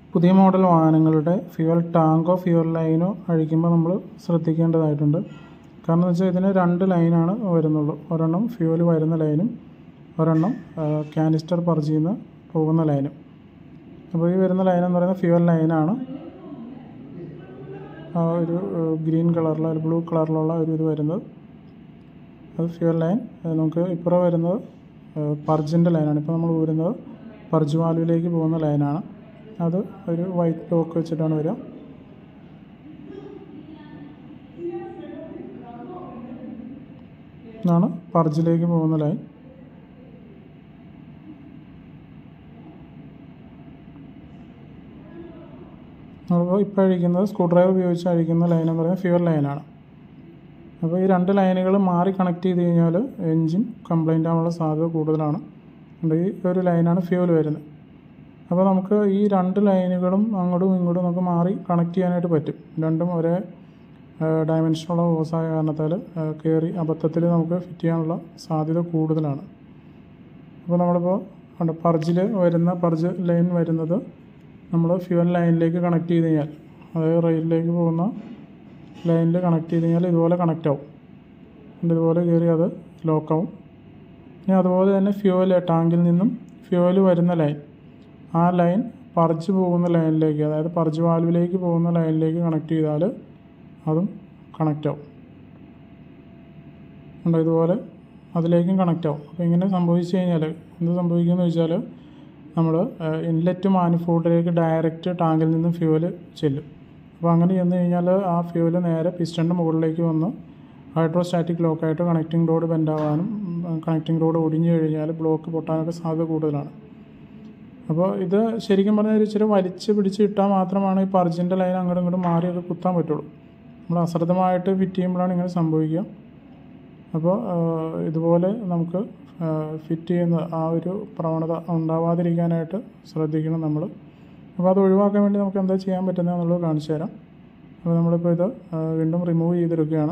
പുതിയ മോഡൽ വാഹനങ്ങളുടെ ഫ്യൂവൽ ടാങ്കോ ഫ്യൂവൽ ലൈനോ അഴിക്കുമ്പോൾ നമ്മൾ ശ്രദ്ധിക്കേണ്ടതായിട്ടുണ്ട് കാരണം എന്ന് വെച്ചാൽ ഇതിന് രണ്ട് ലൈനാണ് വരുന്നുള്ളൂ ഒരെണ്ണം ഫ്യൂവൽ വരുന്ന ലൈനും ഒരെണ്ണം കാനിസ്റ്റർ പർച്ച് ചെയ്യുന്ന പോകുന്ന ലൈനും അപ്പോൾ ഈ വരുന്ന ലൈൻ എന്ന് പറയുന്നത് ഫ്യൂവൽ ലൈനാണ് ആ ഒരു ഗ്രീൻ കളറിലുള്ള ഒരു ബ്ലൂ കളറിലുള്ള ഒരു ഇത് വരുന്നത് അത് ഫ്യൂവൽ ലൈൻ അത് നമുക്ക് ഇപ്പുറം വരുന്നത് പർജിൻ്റെ ലൈനാണ് ഇപ്പോൾ നമ്മൾ ഊരുന്നത് പർജ് വാൽവിലേക്ക് പോകുന്ന ലൈനാണ് അത് ഒരു വൈറ്റ് ലോക്ക് വെച്ചിട്ടാണ് വരിക ഇതാണ് പർജിലേക്ക് പോകുന്ന ലൈൻ നമ്മളിപ്പോൾ ഇപ്പോൾ അഴിക്കുന്നത് സ്ക്രൂ ഡ്രൈവർ ഉപയോഗിച്ച് അഴിക്കുന്ന ലൈൻ എന്ന് പറയുന്നത് ഫ്യൂവൽ ലൈനാണ് അപ്പോൾ ഈ രണ്ട് ലൈനുകൾ മാറി കണക്ട് ചെയ്ത് കഴിഞ്ഞാൽ എൻജിൻ കംപ്ലൈൻ്റ് ആവാനുള്ള സാധ്യത കൂടുതലാണ് അതുകൊണ്ട് ഈ ഒരു ലൈനാണ് ഫ്യൂവൽ വരുന്നത് അപ്പോൾ നമുക്ക് ഈ രണ്ട് ലൈനുകളും അങ്ങോട്ടും ഇങ്ങോട്ടും നമുക്ക് മാറി കണക്ട് ചെയ്യാനായിട്ട് പറ്റും രണ്ടും ഒരേ ഡയമെൻഷനുള്ള ഹോസായ കാരണത്താൽ കയറി അബദ്ധത്തിൽ നമുക്ക് ഫിറ്റ് ചെയ്യാനുള്ള സാധ്യത കൂടുതലാണ് അപ്പോൾ നമ്മളിപ്പോൾ ഉണ്ട് പർജിൽ വരുന്ന പർജ് ലൈൻ വരുന്നത് നമ്മൾ ഫ്യൂവൽ ലൈനിലേക്ക് കണക്ട് ചെയ്ത് കഴിഞ്ഞാൽ അതായത് റെയിലിലേക്ക് പോകുന്ന ലൈനിൽ കണക്ട് ചെയ്ത് കഴിഞ്ഞാൽ ഇതുപോലെ കണക്റ്റ് ആവും എന്നിട്ട് ഇതുപോലെ കയറി അത് ലോക്കാവും ഇനി അതുപോലെ തന്നെ ഫ്യൂവൽ ടാങ്കിൽ നിന്നും ഫ്യൂവൽ വരുന്ന ലൈൻ ആ ലൈൻ പറിച്ച് പോകുന്ന ലൈനിലേക്ക് അതായത് പറിച്ച് വാൽവിലേക്ക് പോകുന്ന ലൈനിലേക്ക് കണക്ട് ചെയ്താൽ അതും കണക്റ്റ് ആവും ഉണ്ടോ ഇതുപോലെ അതിലേക്കും കണക്റ്റ് ആവും അപ്പോൾ ഇങ്ങനെ സംഭവിച്ചു കഴിഞ്ഞാൽ എന്ത് സംഭവിക്കുമെന്ന് വെച്ചാൽ നമ്മൾ ഇൻലെറ്റ് മാനിഫോൾഡിലേക്ക് ഡയറക്റ്റ് ടാങ്കിൽ നിന്നും ഫ്യൂവൽ ചെല്ലും അപ്പോൾ അങ്ങനെ ചെന്ന് കഴിഞ്ഞാൽ ആ ഫ്യൂവൽ നേരെ പിസ്റ്റൻ്റെ മുകളിലേക്ക് വന്ന് ഹൈഡ്രോസ്റ്റാറ്റിക് ലോക്കായിട്ട് കണക്റ്റിംഗ് റോഡ് ബെൻഡാവാനും കണക്റ്റിംഗ് റോഡ് ഒടിഞ്ഞു കഴിഞ്ഞാൽ ബ്ലോക്ക് പൊട്ടാനൊക്കെ സാധ്യത കൂടുതലാണ് അപ്പോൾ ഇത് ശരിക്കും പറഞ്ഞാൽ ഇച്ചിരി വലിച്ച് പിടിച്ച് ഇട്ടാൽ മാത്രമാണ് ഈ പർജിൻ്റെ ലൈൻ അങ്ങോട്ടും ഇങ്ങോട്ടും മാറിയൊക്കെ കുത്താൻ പറ്റുള്ളൂ നമ്മൾ അശ്രദ്ധമായിട്ട് ഫിറ്റ് ചെയ്യുമ്പോഴാണ് ഇങ്ങനെ സംഭവിക്കുക അപ്പോൾ ഇതുപോലെ നമുക്ക് ഫിറ്റ് ചെയ്യുന്ന ആ ഒരു പ്രവണത ഉണ്ടാവാതിരിക്കാനായിട്ട് ശ്രദ്ധിക്കണം നമ്മൾ അപ്പോൾ അത് ഒഴിവാക്കാൻ വേണ്ടി നമുക്ക് എന്താ ചെയ്യാൻ പറ്റുന്നത് എന്നുള്ളത് കാണിച്ചു തരാം അപ്പോൾ നമ്മളിപ്പോൾ ഇത് വീണ്ടും റിമൂവ് ചെയ്തെടുക്കുകയാണ്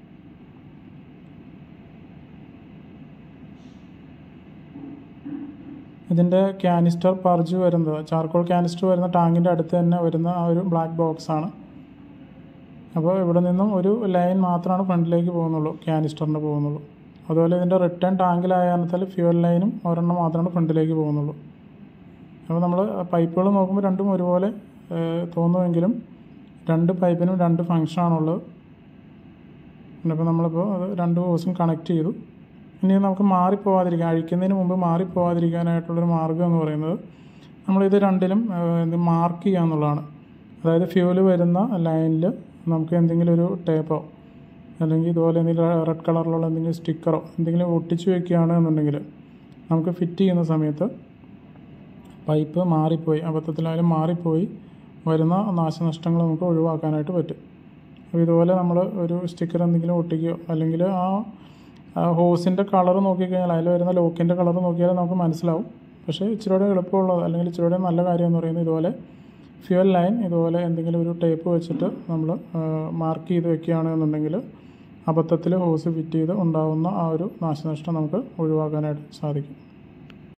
ഇതിൻ്റെ ക്യാനിസ്റ്റർ പർജ് വരുന്നത് ചാർക്കോൾ ക്യാനിസ്റ്റർ വരുന്ന ടാങ്കിൻ്റെ അടുത്ത് തന്നെ വരുന്ന ആ ഒരു ബ്ലാക്ക് ബോക്സ് ആണ് അപ്പോൾ ഇവിടെ നിന്നും ഒരു ലൈൻ മാത്രമാണ് ഫ്രണ്ടിലേക്ക് പോകുന്നുള്ളൂ ക്യാനിസ്റ്ററിൻ്റെ പോകുന്നുള്ളൂ അതുപോലെ ഇതിൻ്റെ റിട്ടേൺ ടാങ്കിലായ കാരണത്താൽ ഫ്യൂവൽ ലൈനും ഒരെണ്ണം മാത്രമാണ് ഫ്രണ്ടിലേക്ക് പോകുന്നുള്ളൂ അപ്പോൾ നമ്മൾ പൈപ്പുകൾ നോക്കുമ്പോൾ രണ്ടും ഒരുപോലെ തോന്നുമെങ്കിലും രണ്ട് പൈപ്പിനും രണ്ട് ഫങ്ഷനാണുള്ളത് അപ്പോൾ നമ്മളിപ്പോൾ അത് രണ്ട് ഹോസും കണക്ട് ചെയ്തു ഇനി നമുക്ക് മാറിപ്പോവാതിരിക്കാൻ അഴിക്കുന്നതിന് മുമ്പ് മാറിപ്പോവാതിരിക്കാനായിട്ടുള്ളൊരു മാർഗ്ഗം എന്ന് പറയുന്നത് നമ്മളിത് രണ്ടിലും മാർക്ക് ചെയ്യുക എന്നുള്ളതാണ് അതായത് ഫ്യൂല് വരുന്ന ലൈനിൽ നമുക്ക് എന്തെങ്കിലും ഒരു ടേപ്പോ അല്ലെങ്കിൽ ഇതുപോലെ എന്തെങ്കിലും റെഡ് കളറിലുള്ള എന്തെങ്കിലും സ്റ്റിക്കറോ എന്തെങ്കിലും ഒട്ടിച്ച് വെക്കുകയാണ് എന്നുണ്ടെങ്കിൽ നമുക്ക് ഫിറ്റ് ചെയ്യുന്ന സമയത്ത് പൈപ്പ് മാറിപ്പോയി അബദ്ധത്തിലായാലും മാറിപ്പോയി വരുന്ന നാശനഷ്ടങ്ങൾ നമുക്ക് ഒഴിവാക്കാനായിട്ട് പറ്റും അപ്പോൾ ഇതുപോലെ നമ്മൾ ഒരു സ്റ്റിക്കർ എന്തെങ്കിലും ഒട്ടിക്കുകയോ അല്ലെങ്കിൽ ആ ഹോസിൻ്റെ കളർ നോക്കിക്കഴിഞ്ഞാൽ അതിൽ വരുന്ന ലോക്കിൻ്റെ കളർ നോക്കിയാൽ നമുക്ക് മനസ്സിലാവും പക്ഷേ ഇച്ചിരിയുടെ എളുപ്പമുള്ളത് അല്ലെങ്കിൽ ഇച്ചിരിയുടെ നല്ല കാര്യം എന്ന് പറയുന്നത് ഇതുപോലെ ഫ്യൂവൽ ലൈൻ ഇതുപോലെ എന്തെങ്കിലും ഒരു ടേപ്പ് വെച്ചിട്ട് നമ്മൾ മാർക്ക് ചെയ്ത് വെക്കുകയാണ് എന്നുണ്ടെങ്കിൽ അബദ്ധത്തിൽ ഹോസ് ഫിറ്റ് ചെയ്ത് ഉണ്ടാകുന്ന ആ ഒരു നാശനഷ്ടം നമുക്ക് ഒഴിവാക്കാനായിട്ട് സാധിക്കും